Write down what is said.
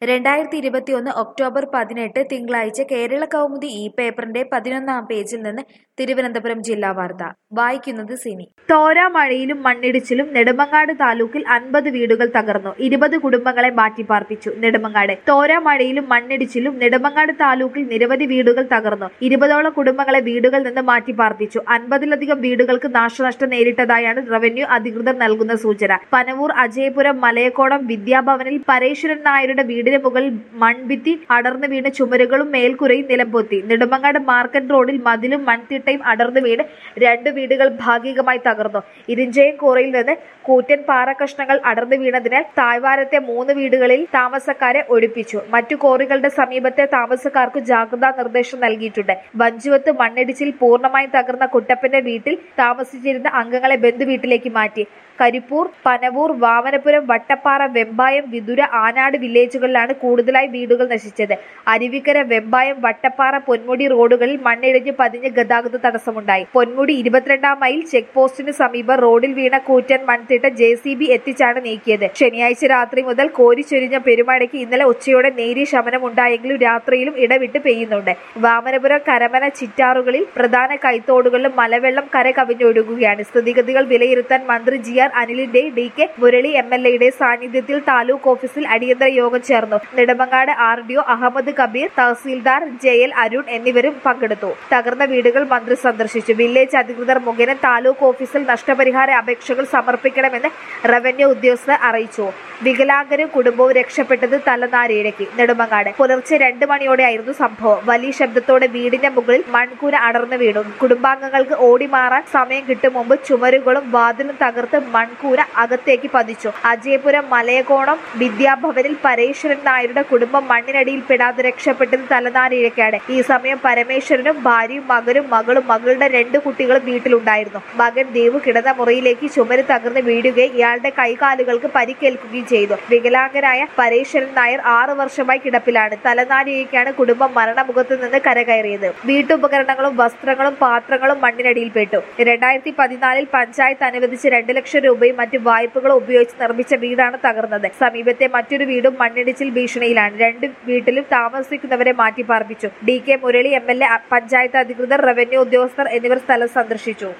രണ്ടായിരത്തി ഇരുപത്തിയൊന്ന് ഒക്ടോബർ പതിനെട്ട് തിങ്കളാഴ്ച കേരള കൗമുദി ഈ പേപ്പറിന്റെ പതിനൊന്നാം പേജിൽ നിന്ന് തിരുവനന്തപുരം ജില്ലാ വാർത്ത വായിക്കുന്നത് സിനി തോരാ മഴയിലും മണ്ണിടിച്ചിലും നെടുമങ്ങാട് താലൂക്കിൽ അൻപത് വീടുകൾ തകർന്നു ഇരുപത് കുടുംബങ്ങളെ മാറ്റിപ്പാർപ്പിച്ചു നെടുമങ്ങാട് തോരാ മഴയിലും മണ്ണിടിച്ചിലും നെടുമങ്ങാട് താലൂക്കിൽ നിരവധി വീടുകൾ തകർന്നു ഇരുപതോളം കുടുംബങ്ങളെ വീടുകളിൽ നിന്ന് മാറ്റിപ്പാർപ്പിച്ചു അൻപതിലധികം വീടുകൾക്ക് നാശനഷ്ടം നേരിട്ടതായാണ് റവന്യൂ അധികൃതർ നൽകുന്ന സൂചന പനവൂർ അജയപുരം മലയക്കോടം വിദ്യാഭവനിൽ പരേശ്വരൻ നായരുടെ വീടിന് മുകളിൽ മൺഭിത്തി അടർന്നു വീണ് ചുമരുകളും മേൽക്കുരയും നിലംപൊത്തി നെടുമങ്ങാട് മാർക്കറ്റ് റോഡിൽ മതിലും മൺതിട്ടയും അടർന്നു വീണ് രണ്ട് വീടുകൾ ഭാഗികമായി തകർന്നു ഇരിഞ്ചയം കോറയിൽ നിന്ന് കൂറ്റൻ പാറക്കഷ്ണങ്ങൾ അടർന്നു വീണതിനാൽ താഴ്വാരത്തെ മൂന്ന് വീടുകളിൽ താമസക്കാരെ ഒഴിപ്പിച്ചു മറ്റു കോറികളുടെ സമീപത്തെ താമസക്കാർക്ക് ജാഗ്രതാ നിർദ്ദേശം നൽകിയിട്ടുണ്ട് വഞ്ചുവത്ത് മണ്ണിടിച്ചിൽ പൂർണ്ണമായും തകർന്ന കുട്ടപ്പന്റെ വീട്ടിൽ താമസിച്ചിരുന്ന അംഗങ്ങളെ ബന്ധുവീട്ടിലേക്ക് മാറ്റി കരിപ്പൂർ പനവൂർ വാമനപുരം വട്ടപ്പാറ വെമ്പായം വിതുര ആനാട് വില്ലേജുകളിലാണ് കൂടുതലായി വീടുകൾ നശിച്ചത് അരുവിക്കര വെമ്പായം വട്ടപ്പാറ പൊന്മുടി റോഡുകളിൽ മണ്ണിടിഞ്ഞ് പതിഞ്ഞ് ഗതാഗത തടസ്സമുണ്ടായി പൊന്മുടി ഇരുപത്തിരണ്ടാം മൈൽ ചെക്ക് പോസ്റ്റിന് സമീപം റോഡിൽ വീണ കൂറ്റൻ മൺതിട്ട ജെ സി ബി എത്തിച്ചാണ് നീക്കിയത് ശനിയാഴ്ച രാത്രി മുതൽ കോരിച്ചൊരിഞ്ഞ പെരുമഴയ്ക്ക് ഇന്നലെ ഉച്ചയോടെ നേരിയ ശമനമുണ്ടായെങ്കിലും രാത്രിയിലും ഇടവിട്ട് പെയ്യുന്നുണ്ട് വാമനപുരം കരമന ചിറ്റാറുകളിൽ പ്രധാന കൈത്തോടുകളിലും മലവെള്ളം കര കവിഞ്ഞൊഴുകുകയാണ് സ്ഥിതിഗതികൾ വിലയിരുത്താൻ മന്ത്രി ജി ആർ അനിലിന്റെ D K Murali M L എയുടെ സാന്നിധ്യത്തിൽ താലൂക്ക് ഓഫീസിൽ അടിയന്തര യോഗം ചേർന്നു Nedumangad R D O Ahammed Kabeer tahsildar J L Arun എന്നിവരും പങ്കെടുത്തു തകർന്ന വീടുകൾ മന്ത്രി സന്ദർശിച്ചു വില്ലേജ് അധികൃതർ മുഖേന താലൂക്ക് ഓഫീസിൽ നഷ്ടപരിഹാര അപേക്ഷകൾ സമർപ്പിക്കണമെന്ന് റവന്യൂ ഉദ്യോഗസ്ഥർ അറിയിച്ചു വികലാംഗരും കുടുംബവും രക്ഷപ്പെട്ടത് തലനാരിഴയ്ക്ക് നെടുമങ്ങാട് പുലർച്ചെ രണ്ട് മണിയോടെയായിരുന്നു സംഭവം വലിയ ശബ്ദത്തോടെ വീടിന്റെ മുകളിൽ മൺകൂര അടർന്നു വീണു കുടുംബാംഗങ്ങൾക്ക് ഓടി മാറാൻ സമയം കിട്ടും മുമ്പ് ചുമരുകളും വാതിലും തകർത്ത് മൺകൂര അകത്തേക്ക് പതിച്ചു അജയപുരം മലയകോണം വിദ്യാഭവനിൽ പരേശ്വരൻ നായരുടെ കുടുംബം മണ്ണിനടിയിൽ പെടാതെ രക്ഷപ്പെട്ടത് തലനാരിഴയ്ക്കാണ് ഈ സമയം പരമേശ്വരനും ഭാര്യയും മകനും മകളും മകളുടെ രണ്ട് കുട്ടികളും വീട്ടിലുണ്ടായിരുന്നു മകൻ ദേവു കിടന്ന മുറിയിലേക്ക് ചുമര് തകർന്ന് വീഴുകയും ഇയാളുടെ കൈകാലുകൾക്ക് പരിക്കേൽക്കുകയും ചെയ്തു വികലാംഗനായ പരേശ്വരൻ നായർ ആറു വർഷമായി കിടപ്പിലാണ് തലനാരിഴയ്ക്കാണ് കുടുംബം മരണമുഖത്ത് നിന്ന് കരകയറിയത് വീട്ടുപകരണങ്ങളും വസ്ത്രങ്ങളും പാത്രങ്ങളും മണ്ണിനടിയിൽപ്പെട്ടു രണ്ടായിരത്തി പതിനാലിൽ പഞ്ചായത്ത് അനുവദിച്ച് രണ്ട് ലക്ഷം രൂപയും മറ്റ് വായ്പകളും ഉപയോഗിച്ച് നിർമ്മിച്ച വീടാണ് തകർന്നത് സമീപത്തെ മറ്റൊരു വീടും മണ്ണിടിച്ചിൽ ഭീഷണിയിലാണ് രണ്ട് വീട്ടിലും താമസിക്കുന്നവരെ മാറ്റിപ്പാർപ്പിച്ചു D K Murali M L A panchayat അധികൃതർ റവന്യൂ ഉദ്യോഗസ്ഥർ എന്നിവർ സ്ഥലം സന്ദർശിച്ചു